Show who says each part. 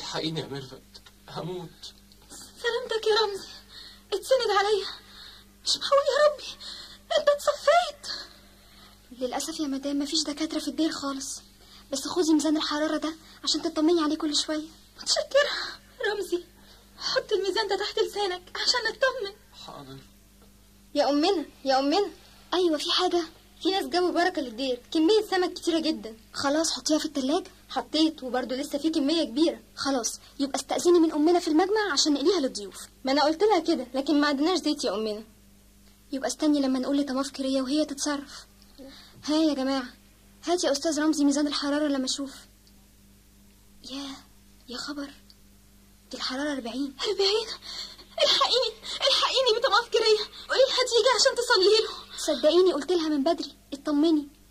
Speaker 1: الحقيني يا ميرفت هموت
Speaker 2: سلامتك يا رمزي اتسند عليا مش معقول يا ربي انت اتصفيت
Speaker 3: للأسف يا مدام مفيش دكاترة في الدير خالص بس خدي ميزان الحرارة ده عشان تطمني عليه كل شوية
Speaker 2: متشكرة رمزي حط الميزان ده تحت لسانك عشان اطمن
Speaker 1: حاضر
Speaker 3: يا أمنا يا أمنا أيوة في حاجة في ناس جابوا بركة للدير كمية سمك كتيرة جدا خلاص حطيها في التلاجة حطيت وبرضه لسه في كمية كبيرة خلاص يبقى استأذني من أمنا في المجمع عشان نقليها للضيوف ما أنا قلت لها كده لكن ما عندناش زيت يا أمنا يبقى استني لما نقول لطماف كرية وهي تتصرف ها يا جماعة هات يا أستاذ رمزي ميزان الحرارة لما أشوف يا يا خبر دي الحرارة أربعين
Speaker 2: أربعين الحقيني الحقيني بطماف كرية قولي لها تيجي عشان تصلي له
Speaker 3: صدقيني قلت لها من بدري اطمني